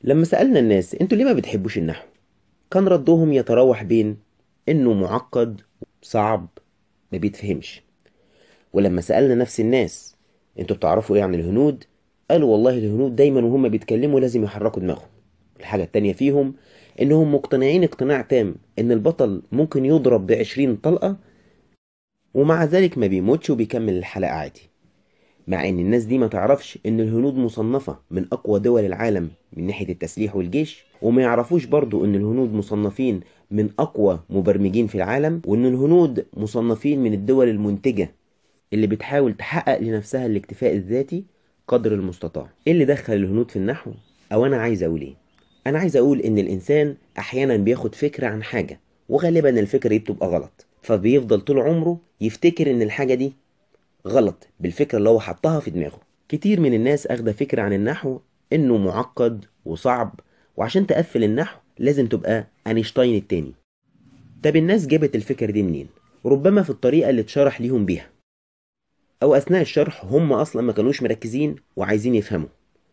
لما سألنا الناس انتوا ليه ما بتحبوش النحو كان ردهم يتراوح بين انه معقد صعب ما بيتفهمش ولما سألنا نفس الناس انتوا بتعرفوا ايه عن الهنود قالوا والله الهنود دايما وهم بيتكلموا لازم يحركوا دماغهم الحاجة التانية فيهم انهم مقتنعين اقتناع تام ان البطل ممكن يضرب بعشرين طلقة ومع ذلك ما بيموتش وبيكمل الحلقة عادي مع ان الناس دي ما تعرفش ان الهنود مصنفة من اقوى دول العالم من ناحية التسليح والجيش وما يعرفوش برضو ان الهنود مصنفين من اقوى مبرمجين في العالم وان الهنود مصنفين من الدول المنتجة اللي بتحاول تحقق لنفسها الاكتفاء الذاتي قدر المستطاع ايه اللي دخل الهنود في النحو او انا عايز اقول ايه انا عايز اقول ان الانسان احيانا بياخد فكرة عن حاجة وغالبا الفكرة دي بتبقى غلط فبيفضل طول عمره يفتكر ان الحاجة دي غلط بالفكرة اللي هو حطها في دماغه كتير من الناس اخده فكرة عن النحو انه معقد وصعب وعشان تقفل النحو لازم تبقى اينشتاين التاني طب الناس جابت الفكرة دي منين ربما في الطريقة اللي اتشرح ليهم بيها او اثناء الشرح هم اصلا ما كانوش مركزين وعايزين يفهموا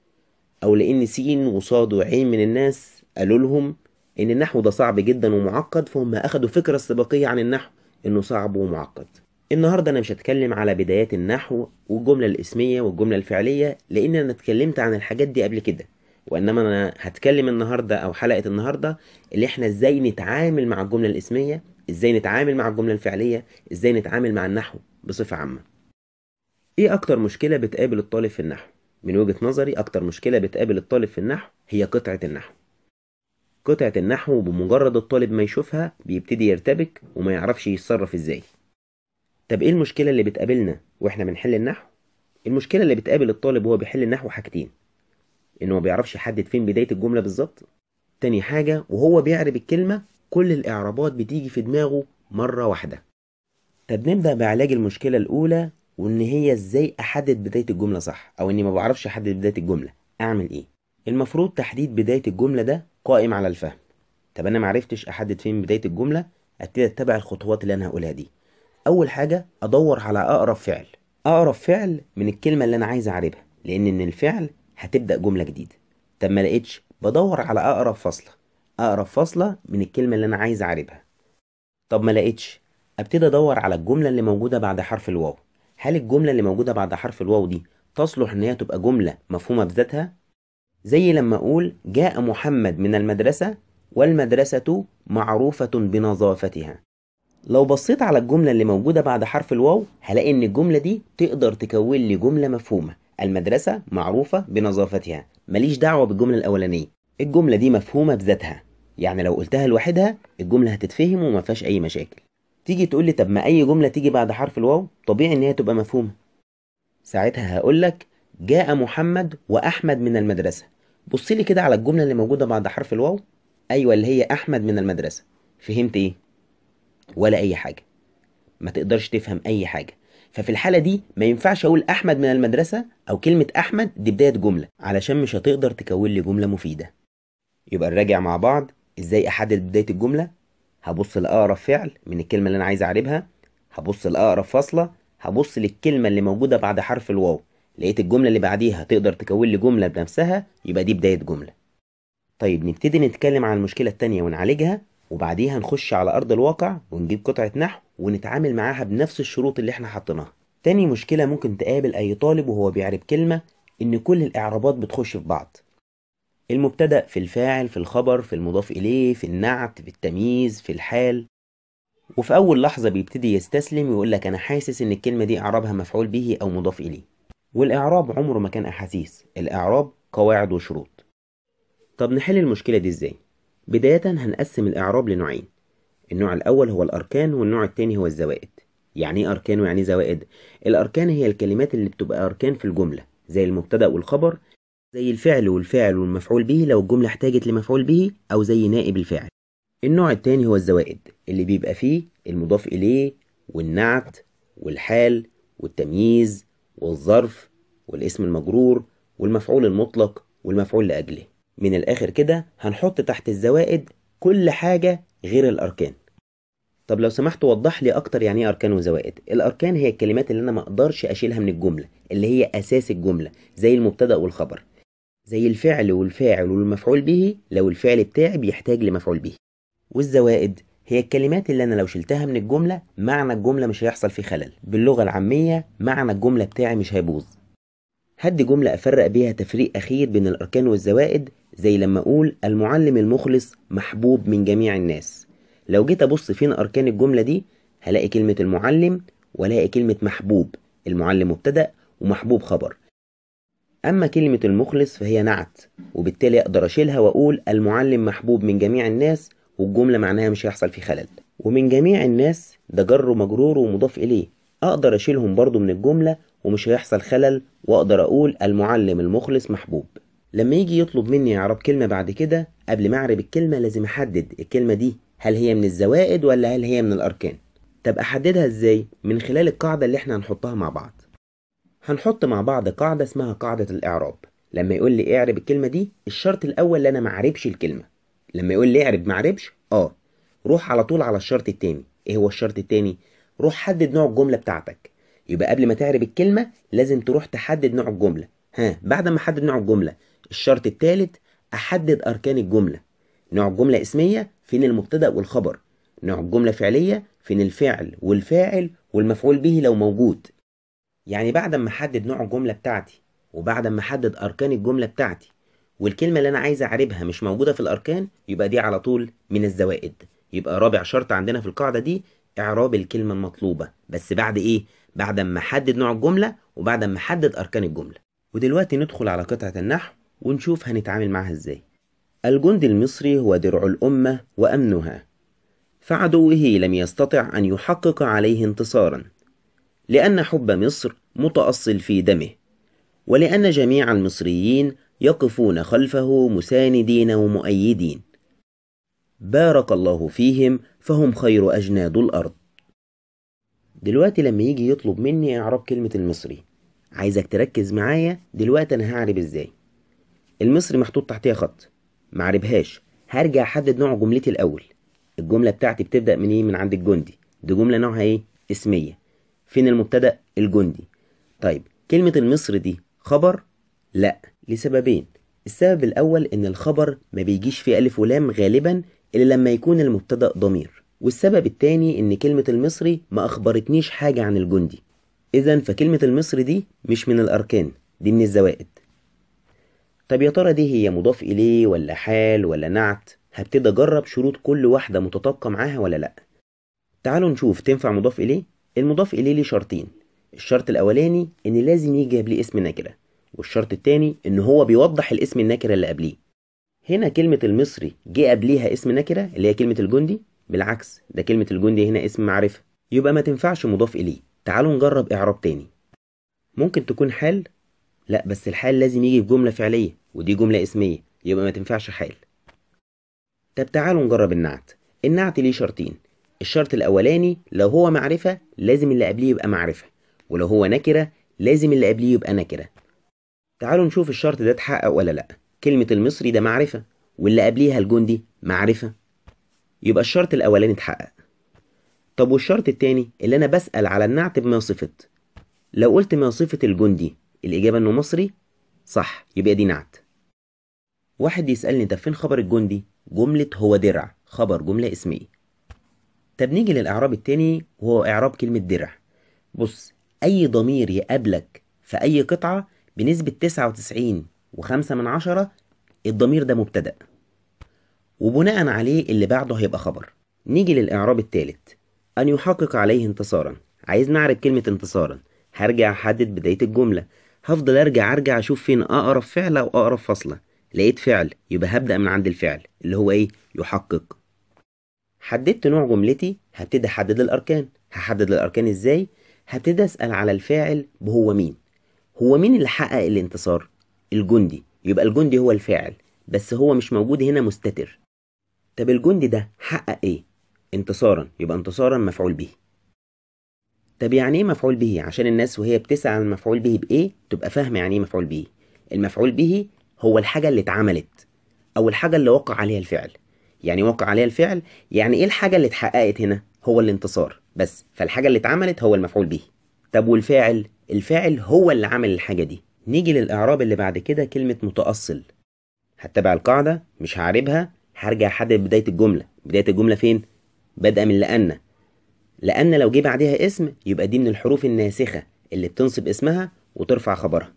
او لان سين وصاد وعين من الناس قالوا لهم ان النحو ده صعب جدا ومعقد فهم اخدوا فكرة استباقية عن النحو انه صعب ومعقد النهاردة أنا مش هتكلم على بدايات النحو والجملة الاسمية والجملة الفعلية لأن أنا اتكلمت عن الحاجات دي قبل كده وإنما أنا هتكلم النهاردة أو حلقة النهاردة اللي إحنا إزاي نتعامل مع الجملة الاسمية إزاي نتعامل مع الجملة الفعلية إزاي نتعامل مع النحو بصفة عامة إيه أكتر مشكلة بتقابل الطالب في النحو؟ من وجهة نظري أكتر مشكلة بتقابل الطالب في النحو هي قطعة النحو قطعة النحو بمجرد الطالب ما يشوفها بيبتدي يرتبك وما يعرفش يتصرف إزاي طب ايه المشكلة اللي بتقابلنا واحنا بنحل النحو؟ المشكلة اللي بتقابل الطالب وهو بيحل النحو حاجتين انه ما بيعرفش يحدد فين بداية الجملة بالظبط تاني حاجة وهو بيعرب الكلمة كل الإعرابات بتيجي في دماغه مرة واحدة طب نبدأ بعلاج المشكلة الأولى وإن هي إزاي أحدد بداية الجملة صح أو إني ما بعرفش أحدد بداية الجملة أعمل إيه؟ المفروض تحديد بداية الجملة ده قائم على الفهم طب أنا معرفتش أحدد فين بداية الجملة أبتدي أتبع الخطوات اللي أنا هقولها دي اول حاجه ادور على اقرب فعل اقرب فعل من الكلمه اللي انا عايز اعربها لان ان الفعل هتبدا جمله جديده طب ما لقيتش بدور على اقرب فاصله اقرب فاصله من الكلمه اللي انا عايز اعربها طب ما لقيتش ابتدي ادور على الجمله اللي موجوده بعد حرف الواو هل الجمله اللي موجوده بعد حرف الواو دي تصلح ان هي تبقى جمله مفهومه بذاتها زي لما اقول جاء محمد من المدرسه والمدرسه معروفه بنظافتها لو بصيت على الجملة اللي موجودة بعد حرف الواو هلاقي إن الجملة دي تقدر تكون لي جملة مفهومة المدرسة معروفة بنظافتها ماليش دعوة بالجملة الأولانية الجملة دي مفهومة بذاتها يعني لو قلتها لوحدها الجملة هتتفهم وما فيهاش أي مشاكل تيجي تقول لي طب ما أي جملة تيجي بعد حرف الواو طبيعي إن هي تبقى مفهومة ساعتها هقول لك جاء محمد وأحمد من المدرسة بص لي كده على الجملة اللي موجودة بعد حرف الواو أيوة اللي هي أحمد من المدرسة فهمت إيه؟ ولا اي حاجه ما تقدرش تفهم اي حاجه ففي الحاله دي ما ينفعش اقول احمد من المدرسه او كلمه احمد دي بدايه جمله علشان مش هتقدر تكون لي جمله مفيده يبقى نراجع مع بعض ازاي احدد بدايه الجمله هبص لاقرب فعل من الكلمه اللي انا عايز اعربها هبص لاقرب فاصله هبص للكلمه اللي موجوده بعد حرف الواو لقيت الجمله اللي بعديها تقدر تكون لي جمله بنفسها يبقى دي بدايه جمله طيب نبتدي نتكلم عن المشكله التانية ونعالجها وبعديها نخش على أرض الواقع ونجيب قطعة نحو ونتعامل معاها بنفس الشروط اللي احنا حطيناها تاني مشكلة ممكن تقابل أي طالب وهو بيعرب كلمة إن كل الإعرابات بتخش في بعض المبتدأ في الفاعل في الخبر في المضاف إليه في النعت في التمييز في الحال وفي أول لحظة بيبتدي يستسلم ويقول لك أنا حاسس إن الكلمة دي إعرابها مفعول به أو مضاف إليه والإعراب عمره ما كان أحاسيس الإعراب قواعد وشروط طب نحل المشكلة دي إزاي؟ بداية هنقسم الإعراب لنوعين النوع الأول هو الأركان والنوع التاني هو الزوائد يعني إيه أركان ويعني إيه زوائد؟ الأركان هي الكلمات اللي بتبقى أركان في الجملة زي المبتدأ والخبر زي الفعل والفاعل والمفعول به لو الجملة احتاجت لمفعول به أو زي نائب الفاعل النوع التاني هو الزوائد اللي بيبقى فيه المضاف إليه والنعت والحال والتمييز والظرف والاسم المجرور والمفعول المطلق والمفعول لأجله من الآخر كده هنحط تحت الزوائد كل حاجة غير الأركان طب لو سمحت وضح لي أكتر يعني إيه أركان وزوائد الأركان هي الكلمات اللي أنا ما أقدرش أشيلها من الجملة اللي هي أساس الجملة زي المبتدأ والخبر زي الفعل والفاعل والمفعول به لو الفعل بتاعي بيحتاج لمفعول به والزوائد هي الكلمات اللي انا لو شلتها من الجملة معنى الجملة مش هيحصل فيه خلل باللغة العامية معنى الجملة بتاعي مش هيبوظ هدي جملة أفرق بيها تفريق أخير بين الأركان والزوائد زي لما أقول المعلم المخلص محبوب من جميع الناس لو جيت أبص فين أركان الجملة دي هلاقي كلمة المعلم ولاقي كلمة محبوب المعلم مبتدأ ومحبوب خبر أما كلمة المخلص فهي نعت وبالتالي أقدر أشيلها وأقول المعلم محبوب من جميع الناس والجملة معناها مش هيحصل فيه خلل ومن جميع الناس ده جر ومجرور ومضاف إليه أقدر أشيلهم برضو من الجملة ومش هيحصل خلل وأقدر أقول المعلم المخلص محبوب لما يجي يطلب مني إعراب كلمة بعد كده قبل ما أعرب الكلمة لازم أحدد الكلمة دي هل هي من الزوائد ولا هل هي من الأركان طب أحددها إزاي؟ من خلال القاعدة اللي إحنا هنحطها مع بعض هنحط مع بعض قاعدة اسمها قاعدة الإعراب لما يقول لي اعرب الكلمة دي الشرط الأول اللي أنا معربش الكلمة لما يقول لي اعرب معربش آه روح على طول على الشرط التاني إيه هو الشرط التاني؟ روح حدد نوع الجملة بتاعتك يبقى قبل ما تعرب الكلمة لازم تروح تحدد نوع الجملة ها بعد ما أحدد نوع الجملة الشرط التالت أحدد أركان الجملة نوع الجملة اسمية فين المبتدأ والخبر نوع الجملة فعلية فين الفعل والفاعل والمفعول به لو موجود يعني بعد ما احدد نوع الجملة بتاعتي وبعد ما احدد اركان الجملة بتاعتي والكلمة اللي انا عايز اعربها مش موجودة في الاركان يبقى دي على طول من الزوائد يبقى رابع شرط عندنا في القاعدة دي اعراب الكلمة المطلوبة بس بعد ايه بعد ما احدد نوع الجملة وبعد ما احدد اركان الجملة ودلوقتي ندخل على قطعة النحو ونشوف هنتعامل معاها ازاي الجندي المصري هو درع الأمة وأمنها فعدوه لم يستطع أن يحقق عليه انتصارا لأن حب مصر متأصل في دمه ولأن جميع المصريين يقفون خلفه مساندين ومؤيدين بارك الله فيهم فهم خير أجناد الأرض دلوقتي لما يجي يطلب مني إعراب كلمة المصري عايزك تركز معايا دلوقتي أنا هعرب إزاي المصري محطوط تحتها خط معربهاش هرجع أحدد نوع جملتي الأول الجملة بتاعتي بتبدأ من إيه من عند الجندي دي جملة نوعها إيه اسمية فين المبتدأ الجندي طيب كلمة المصري دي خبر لا لسببين السبب الأول إن الخبر ما بيجيش فيه ألف ولام غالبا إلا لما يكون المبتدأ ضمير والسبب التاني إن كلمة المصري ما أخبرتنيش حاجة عن الجندي إذا فكلمة المصري دي مش من الأركان دي من الزوائد طب يا ترى دي هي مضاف إليه ولا حال ولا نعت هبتدي أجرب شروط كل واحدة متطابقة معاها ولا لأ تعالوا نشوف تنفع مضاف إليه المضاف إليه ليه شرطين الشرط الأولاني إن لازم يجي قبليه اسم نكرة والشرط التاني إن هو بيوضح الاسم النكرة اللي قبليه هنا كلمة المصري جه قبليها اسم نكرة اللي هي كلمة الجندي بالعكس ده كلمة الجندي هنا اسم معرفة يبقى ما تنفعش مضاف إليه تعالوا نجرب إعراب تاني ممكن تكون حال لا بس الحال لازم يجي في جملة فعلية ودي جملة اسمية يبقى ما تنفعش حال طب تعالوا نجرب النعت النعت ليه شرطين الشرط الأولاني لو هو معرفة لازم اللي قبليه يبقى معرفة ولو هو نكرة لازم اللي قبليه يبقى نكرة تعالوا نشوف الشرط ده اتحقق ولا لأ كلمة المصري ده معرفة واللي قبليها الجندي معرفة يبقى الشرط الأولاني اتحقق طب والشرط التاني اللي أنا بسأل على النعت بما صفت لو قلت ما صفة الجندي الإجابة إنه مصري صح يبقى دي نعت واحد يسألني طب فين خبر الجندي جملة هو درع خبر جملة اسمية طب نيجي للإعراب التاني وهو إعراب كلمة درع بص أي ضمير يقابلك في أي قطعة بنسبة تسعة وتسعين وخمسة من عشرة الضمير ده مبتدأ وبناء عليه اللي بعده هيبقى خبر نيجي للإعراب التالت أن يحقق عليه انتصارا عايز نعرف كلمة انتصارا هرجع أحدد بداية الجملة هفضل أرجع أرجع أشوف فين أقرب فعل أو أقرب فصلة لقيت فعل يبقى هبدأ من عند الفعل اللي هو إيه يحقق حددت نوع جملتي هبتدي أحدد الأركان هحدد الأركان إزاي هبتدي أسأل على الفاعل بهو مين هو مين اللي حقق الانتصار الجندي يبقى الجندي هو الفاعل بس هو مش موجود هنا مستتر طب الجندي ده حقق ايه انتصارا يبقى انتصارا مفعول به طب يعني ايه مفعول به عشان الناس وهي بتسأل عن المفعول به بايه تبقى فاهمه يعني ايه مفعول به المفعول به هو الحاجه اللي اتعملت او الحاجه اللي وقع عليها الفعل يعني وقع عليها الفعل يعني ايه الحاجه اللي اتحققت هنا هو الانتصار بس فالحاجه اللي اتعملت هو المفعول به طب والفاعل الفاعل هو اللي عمل الحاجه دي نيجي للإعراب اللي بعد كده كلمة متأصل هتبع القاعدة مش هعربها هرجع أحدد بداية الجملة بداية الجملة فين؟ بادئة من لأن لأن لو جه بعدها اسم يبقى دي من الحروف الناسخة اللي بتنصب اسمها وترفع خبرها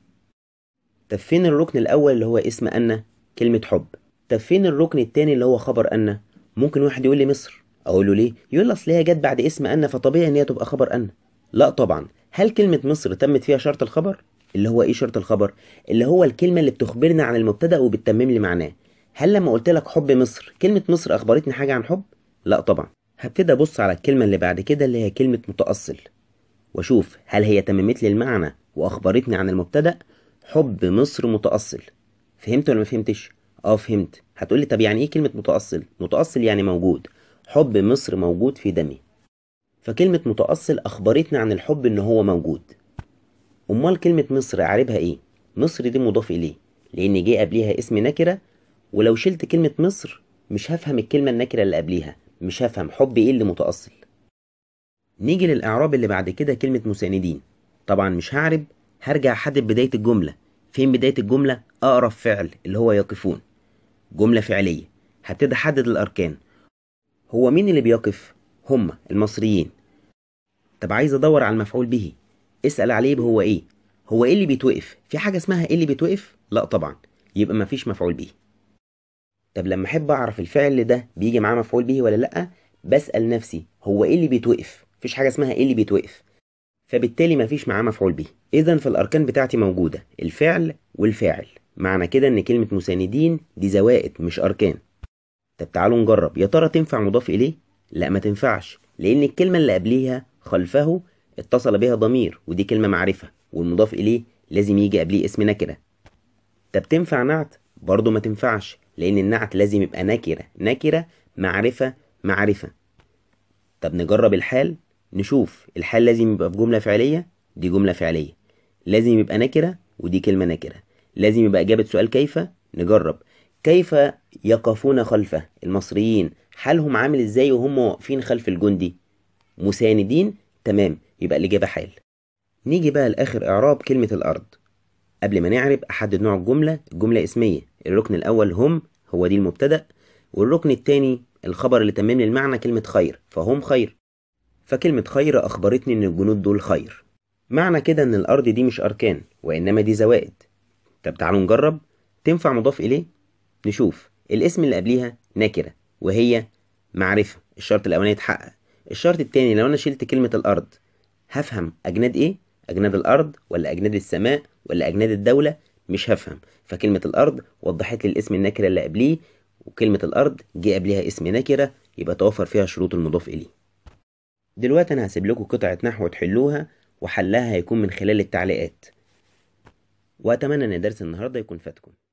طب فين الركن الأول اللي هو اسم أن كلمة حب طب فين الركن التاني اللي هو خبر أن ممكن واحد يقول لي مصر أقول له ليه يقول لي أصل هي جت بعد اسم أن فطبيعي إن هي تبقى خبر أن لا طبعا هل كلمة مصر تمت فيها شرط الخبر اللي هو ايه شرط الخبر اللي هو الكلمة اللي بتخبرنا عن المبتدأ وبتتمم لي معناه هل لما قلت لك حب مصر كلمة مصر أخبرتني حاجة عن حب لا طبعا هبتدي أبص على الكلمة اللي بعد كده اللي هي كلمة متأصل واشوف هل هي تممت لي المعنى واخبرتني عن المبتدا حب مصر متاصل فهمت ولا ما فهمتش اه فهمت هتقولي طب يعني ايه كلمه متاصل متاصل يعني موجود حب مصر موجود في دمي فكلمه متاصل اخبرتني عن الحب ان هو موجود امال كلمه مصر اعربها ايه مصر دي مضاف اليه لان جه قبليها اسم نكره ولو شلت كلمه مصر مش هفهم الكلمه النكره اللي قبليها مش هفهم حب ايه اللي متاصل نيجي للإعراب اللي بعد كده كلمة مساندين طبعا مش هعرب هرجع أحدد بداية الجملة فين بداية الجملة أقرب فعل اللي هو يقفون جملة فعلية هبتدي أحدد الأركان هو مين اللي بيقف هما المصريين طب عايز أدور على المفعول به اسأل عليه هو إيه هو إيه اللي بيتوقف في حاجة اسمها إيه اللي بيتوقف لا طبعا يبقى مفيش مفعول به طب لما أحب أعرف الفعل ده بيجي معاه مفعول به ولا لأ بسأل نفسي هو إيه اللي بيتوقف مفيش حاجة اسمها ايه اللي بيتوقف فبالتالي مفيش معاه مفعول به اذا فالاركان بتاعتي موجودة الفعل والفاعل معنى كده ان كلمة مساندين دي زوائد مش اركان طب تعالوا نجرب يا ترى تنفع مضاف اليه لا ما تنفعش لان الكلمة اللي قبليها خلفه اتصل بها ضمير ودي كلمة معرفة والمضاف اليه لازم يجي قبليه اسم نكرة طب تنفع نعت برضه ما تنفعش لان النعت لازم يبقى نكرة نكرة معرفة معرفة طب نجرب الحال نشوف الحال لازم يبقى في جملة فعلية دي جملة فعلية لازم يبقى نكرة ودي كلمة نكرة لازم يبقى إجابة سؤال كيف نجرب كيف يقفون خلفه المصريين حالهم عامل ازاي وهم واقفين خلف الجندي مساندين تمام يبقى الإجابة حال نيجي بقى لآخر إعراب كلمة الأرض قبل ما نعرب أحدد نوع الجملة الجملة اسمية الركن الأول هم هو دي المبتدأ والركن التاني الخبر اللي تمم لي المعنى كلمة خير فهم خير فكلمة خير أخبرتني إن الجنود دول خير معنى كده إن الأرض دي مش أركان وإنما دي زوائد طب تعالوا نجرب تنفع مضاف إليه نشوف الاسم اللي قبليها نكرة وهي معرفة الشرط الأولاني اتحقق الشرط التاني لو أنا شلت كلمة الأرض هفهم أجناد إيه أجناد الأرض ولا أجناد السماء ولا أجناد الدولة مش هفهم فكلمة الأرض وضحت لي الاسم النكرة اللي قبليه وكلمة الأرض جه قبلها اسم نكرة يبقى توفر فيها شروط المضاف إليه دلوقتي أنا هسيب لكم قطعة نحو تحلوها وحلها هيكون من خلال التعليقات وأتمنى إن درس النهاردة يكون فاتكم